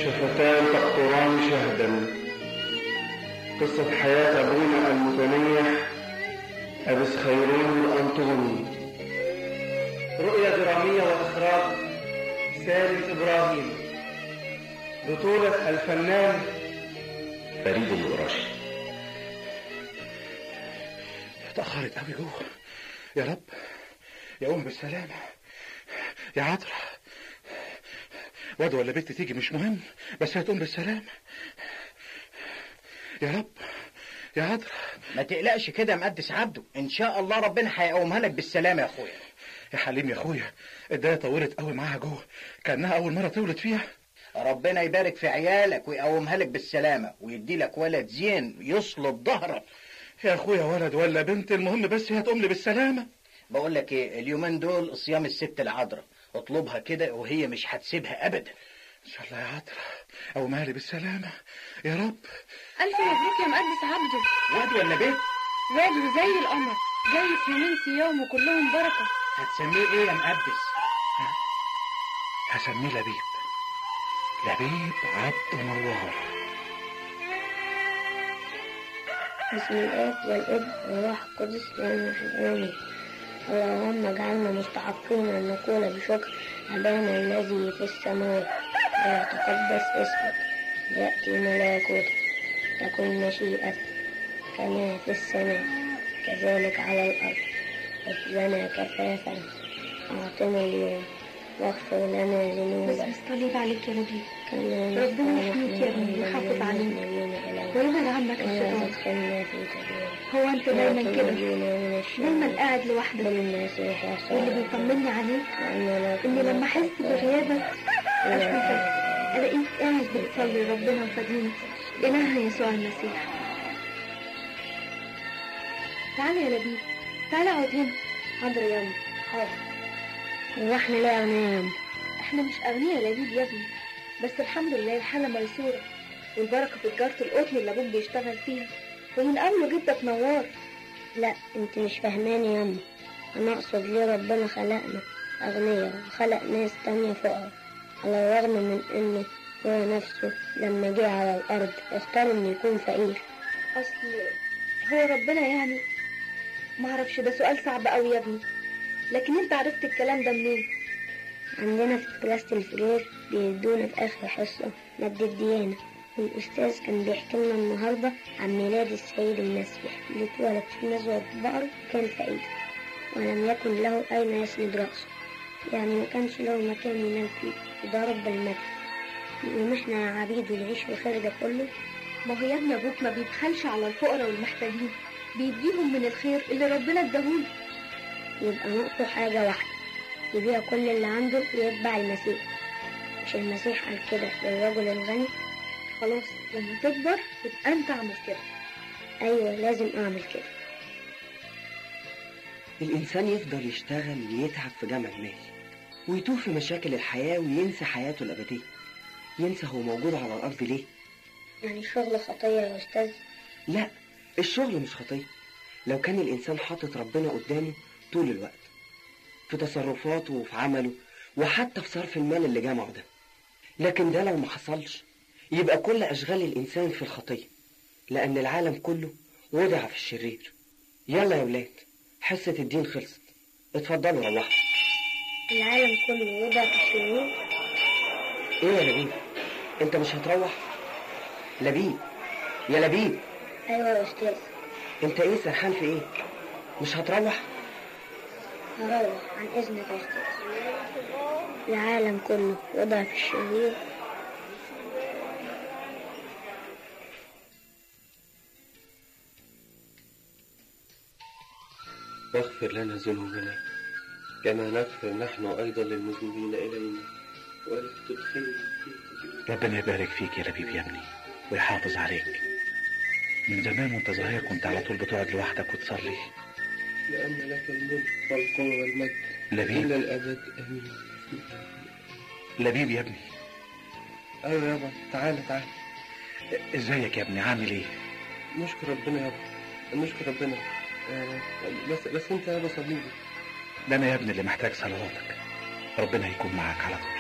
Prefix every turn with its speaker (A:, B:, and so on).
A: شفتان تقطران شهدا قصة حياة أبونا المتنيح أبس خيرون الأنطوني رؤية درامية وإخراج سالم إبراهيم بطولة الفنان
B: فريد القراشي
C: اتأخرت قوي جوه يا رب يقوم بالسلامة يا عطرة واد ولا بنت تيجي مش مهم بس هتقوم بالسلامة يا رب يا عطرة
D: ما تقلقش كده يا مقدس عبده ان شاء الله ربنا هيقومها لك بالسلامه يا اخويا
C: يا حليم يا اخويا الدنيا طولت قوي معاها جوه كانها اول مره تولد فيها
D: ربنا يبارك في عيالك ويقومها لك بالسلامه ويدي لك ولد زين يصلب ظهرك
C: يا اخويا ولد ولا بنت المهم بس هي تقوم لي بالسلامه
D: بقول لك ايه اليومين دول صيام الست العذراء اطلبها كده وهي مش هتسيبها ابدا
C: ان شاء الله يا عطرة او مالي بالسلامه يا رب
E: ألف مبروك يا مقدس عبده
D: واد ولا بنت
E: واد وزي القمر جاي في يومين صيام وكلهم بركة
D: هتسميه ايه يا مقدس
C: هسميه لبيب لبيب عبد نوار
F: بسم الآب والابن والروح القدس لأن آمين اللهم اجعلنا مستحقين أن نقول بشكر أبانا الذي في السماوات ليتقدس اسمك ليأتي ملكوتك تكن مشيئتك كما في السماء كذلك على الأرض لنا كفافنا أعطنا اليوم واغفر لنا
E: بس
F: ذنوبنا
E: مستطيب عليك يا نبي
F: كما
E: ربنا يحميك يا ابني ويحافظ عليك ويبعد عنك
F: ولا
E: الشيطان
F: تدخلنا في تجربة
E: هو انت دايما كده
F: دايما
E: دايما قاعد لوحدك
F: بالمسيح يسوع
E: واللي بيطمني عليك
F: وأن
E: اني لما احس بغيابك اشوفك الاقيك قاعد بتصلي ربنا وفاديني الهنا يسوع المسيح تعالى يا لبيب تعالى اقعد هنا
F: حاضر يا أم حاضر هو احنا لا أنام
E: احنا مش اغنياء يا لبيب يا ابني بس الحمد لله الحالة ميسورة والبركة في تجارة القطن اللي ابوك بيشتغل فيها ومن قبله جدك نوار
F: لا انت مش فاهماني يا أم أنا أقصد ليه ربنا خلقنا أغنياء وخلق ناس تانية فقراء على الرغم من إنه هو نفسه لما جه على الأرض اختار إنه يكون فقير
E: اصل هو ربنا يعني ما اعرفش ده سؤال صعب قوي يا ابني لكن انت عرفت الكلام ده منين
F: عندنا في مدرسة الفلور بيدونا في آخر حصة مادة ديانة والأستاذ كان بيحكي لنا النهاردة عن ميلاد السيد المسيح اللي اتولد في نزوة بقر وكان فقير ولم يكن له أين يسند رأسه يعني ما كانش له مكان ينام فيه وده رب المجد يقوم احنا عبيد ونعيش في الخير ده كله
E: ما هو يا ابني ابوك ما بيبخلش على الفقراء والمحتاجين بيديهم من الخير اللي ربنا اداهوله
F: يبقى نقطه حاجة واحدة يبيع كل اللي عنده ويتبع المسيح مش المسيح قال كده للرجل الغني
E: خلاص لما تكبر تبقى انت اعمل كده
F: أيوة لازم أعمل كده
G: الإنسان يفضل يشتغل ويتعب في جمع المال ويتوه في مشاكل الحياة وينسى حياته الأبدية ينسى هو موجود على الأرض ليه
F: يعني الشغل خطية يا أستاذ
G: لا الشغل مش خطية لو كان الإنسان حاطط ربنا قدامه طول الوقت في تصرفاته وفي عمله وحتى في صرف المال اللي جمعه ده لكن ده لو ما حصلش يبقى كل أشغال الإنسان في الخطية لأن العالم كله وضع في الشرير يلا يا ولاد حصة الدين خلصت اتفضلوا روحوا
F: العالم كله وضع في الشرير
G: ايه يا لبيب انت مش هتروح لبيب يا لبيب
F: أيوة يا أستاذ
G: انت ايه سرحان في ايه مش هتروح
F: هروح عن إذنك يا أستاذ العالم كله وضع في الشرير
A: واغفر لنا ذنوبنا كما نغفر نحن أيضا للمذنبين إلينا ولا تدخلنا في تجربة
C: ربنا يبارك فيك يا لبيب يا ابني ويحافظ عليك من زمان وانت صغير كنت على طول بتقعد لوحدك وتصلي
A: لأن لك الملك والقوة والمجد
C: لبيب
A: إلى الأبد آمين
C: لبيب يا ابني
A: أيوة يابا تعالى تعالى
C: ازيك يا ابني عامل ايه
A: نشكر ربنا يابا نشكر ربنا آه، بس بس أنت يابا صليلي
C: ده انا يا ابني اللي محتاج صلواتك ربنا يكون معاك على طول